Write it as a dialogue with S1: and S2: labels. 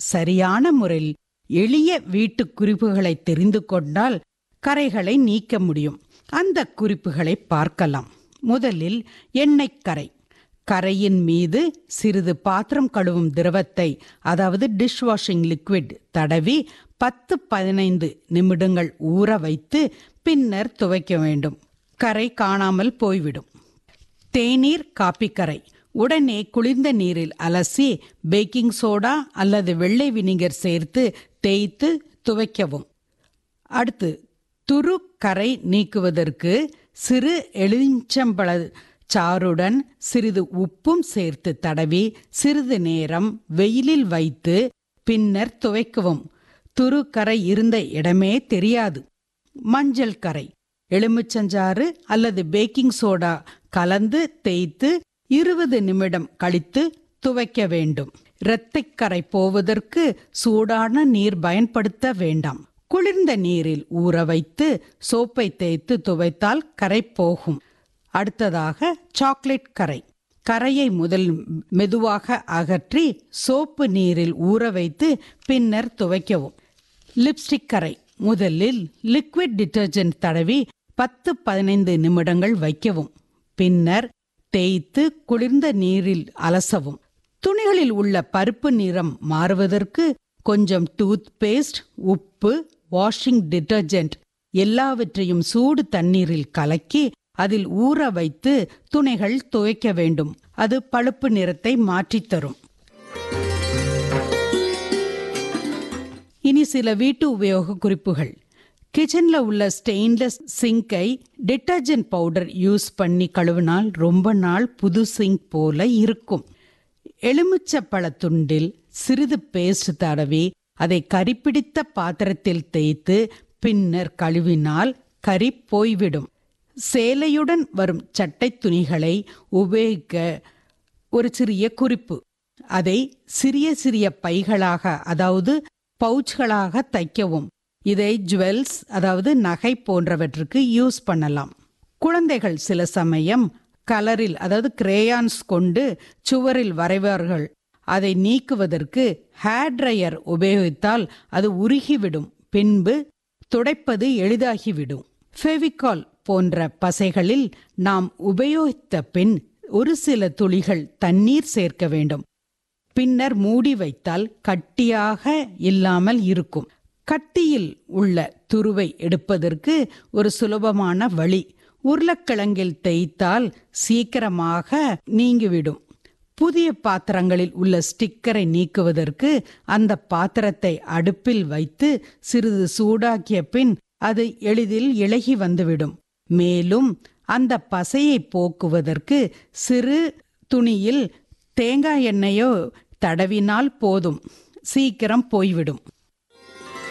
S1: சரியான முறையில் எளிய வீட்டு குறிப்புகளை தெரிந்து கொண்டால் கரைகளை நீக்க முடியும் அந்த குறிப்புகளை பார்க்கலாம் முதலில் எண்ணெய் கரை கரையின் மீது சிறிது பாத்திரம் கழுவும் திரவத்தை அதாவது டிஷ் வாஷிங் லிக்விட் தடவி பத்து பதினைந்து நிமிடங்கள் ஊற வைத்து பின்னர் துவைக்க வேண்டும் கரை காணாமல் போய்விடும் தேநீர் காப்பி கரை உடனே குளிர்ந்த நீரில் அலசி பேக்கிங் சோடா அல்லது வெள்ளை வினிகர் சேர்த்து தேய்த்து துவைக்கவும் அடுத்து துரு கரை நீக்குவதற்கு சிறு எலுமிச்சம்பழ சாறுடன் சிறிது உப்பும் சேர்த்து தடவி சிறிது நேரம் வெயிலில் வைத்து பின்னர் துவைக்கவும் துரு கரை இருந்த இடமே தெரியாது மஞ்சள் கரை எலுமிச்சஞ்சாறு அல்லது பேக்கிங் சோடா கலந்து தேய்த்து இருபது நிமிடம் கழித்து துவைக்க வேண்டும் இரத்தைக்கரை போவதற்கு சூடான நீர் பயன்படுத்த வேண்டாம் குளிர்ந்த நீரில் ஊற வைத்து சோப்பை தேய்த்து துவைத்தால் கரை போகும் அடுத்ததாக சாக்லேட் கரை கரையை முதல் மெதுவாக அகற்றி சோப்பு நீரில் ஊற வைத்து பின்னர் துவைக்கவும் லிப்ஸ்டிக் கரை முதலில் லிக்விட் டிட்டர்ஜென்ட் தடவி பத்து பதினைந்து நிமிடங்கள் வைக்கவும் பின்னர் தேய்த்து குளிர்ந்த நீரில் அலசவும் துணிகளில் உள்ள பருப்பு நிறம் மாறுவதற்கு கொஞ்சம் டூத் பேஸ்ட் உப்பு வாஷிங் டிட்டர்ஜென்ட் எல்லாவற்றையும் சூடு தண்ணீரில் கலக்கி அதில் ஊற வைத்து துணிகள் துவைக்க வேண்டும் அது பழுப்பு நிறத்தை மாற்றித் தரும் இனி சில வீட்டு உபயோக குறிப்புகள் கிச்சன்ல உள்ள ஸ்டெயின்லெஸ் சிங்கை டிட்டர்ஜென்ட் பவுடர் யூஸ் பண்ணி கழுவினால் ரொம்ப நாள் புது சிங்க் போல இருக்கும் எலுமிச்சப்பழ துண்டில் சிறிது பேஸ்ட் தடவி அதை கரிப்பிடித்த பாத்திரத்தில் தேய்த்து பின்னர் கழுவினால் கரி போய்விடும் சேலையுடன் வரும் சட்டை துணிகளை உபயோகிக்க ஒரு சிறிய குறிப்பு அதை சிறிய சிறிய பைகளாக அதாவது பவுச்களாக தைக்கவும் இதை ஜுவல்ஸ் அதாவது நகை போன்றவற்றுக்கு யூஸ் பண்ணலாம் குழந்தைகள் சில சமயம் கலரில் அதாவது கிரேயான்ஸ் கொண்டு சுவரில் வரைவார்கள் அதை நீக்குவதற்கு ஹேர் ட்ரையர் உபயோகித்தால் அது உருகிவிடும் பின்பு துடைப்பது எளிதாகிவிடும் ஃபெவிகால் போன்ற பசைகளில் நாம் உபயோகித்த பின் ஒரு சில துளிகள் தண்ணீர் சேர்க்க வேண்டும் பின்னர் மூடி வைத்தால் கட்டியாக இல்லாமல் இருக்கும் கட்டியில் உள்ள துருவை எடுப்பதற்கு ஒரு சுலபமான வழி உருளைக்கிழங்கில் தேய்த்தால் சீக்கிரமாக நீங்கிவிடும் புதிய பாத்திரங்களில் உள்ள ஸ்டிக்கரை நீக்குவதற்கு அந்த பாத்திரத்தை அடுப்பில் வைத்து சிறிது சூடாக்கிய பின் அது எளிதில் இளகி வந்துவிடும் மேலும் அந்த பசையை போக்குவதற்கு சிறு துணியில் தேங்காய் எண்ணெயோ தடவினால் போதும் சீக்கிரம் போய்விடும்